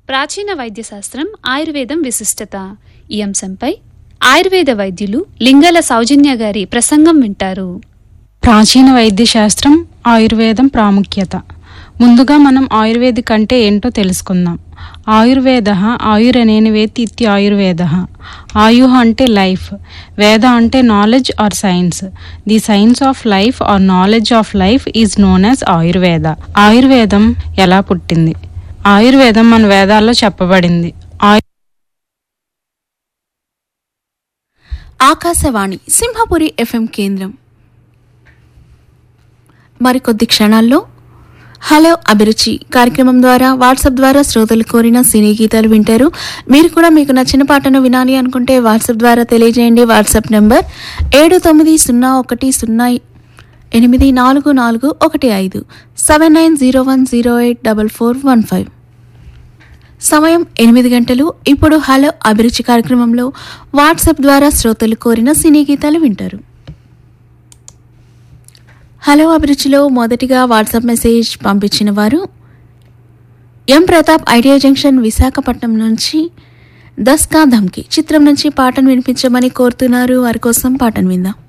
ప్రాచీన వైద్యశాస్త్రం ఆయుర్వేదం విశిష్టత ఈ అంశంపై ఆయుర్వేద వైద్యులు లింగల సౌజన్య గారి ప్రసంగం వింటారు ప్రాచీన వైద్య శాస్త్రం ఆయుర్వేదం ప్రాముఖ్యత ముందుగా మనం ఆయుర్వేదిక్ అంటే ఏంటో తెలుసుకుందాం ఆయుర్వేద ఆయురనేని వేతి ఇత్తి ఆయుర్వేద ఆయు అంటే లైఫ్ వేద అంటే knowledge or science the science of life or knowledge of life is known as Ayurveda ఆయుర్వేదం ఎలా పుట్టింది ఆయుర్వేదం మన వేదాల్లో చెప్పబడింది ఆయు ఆకాశవాణి సింహపురి ఎఫ్ఎం కేంద్రం మరికొద్ది క్షణాల్లో హలో అభిరుచి కార్యక్రమం ద్వారా వాట్సాప్ ద్వారా శ్రోతలు కోరిన సినీ గీతాలు వింటారు మీరు కూడా మీకు నచ్చిన పాటను వినాలి అనుకుంటే వాట్సాప్ ద్వారా తెలియజేయండి వాట్సాప్ నెంబర్ ఏడు తొమ్మిది సున్నా ఒకటి సున్నా ఎనిమిది నాలుగు నాలుగు ఒకటి ఐదు seven nine zero one zero eight double four one five సమయం ఎనిమిది గంటలు ఇప్పుడు హలో అభిరుచి కార్యక్రమంలో వాట్సాప్ ద్వారా శ్రోతలు కోరిన సినీ గీతాలు వింటారు హలో అభిరుచిలో మొదటిగా వాట్సాప్ మెసేజ్ పంపించిన వారు M Pratap Idea junction Visakhapatnam నుంచి దస్కా ధమ్కి చిత్రం నుంచి పాటను వినిపించమని కోరుతున్నారు వారి కోసం పాటను విందాం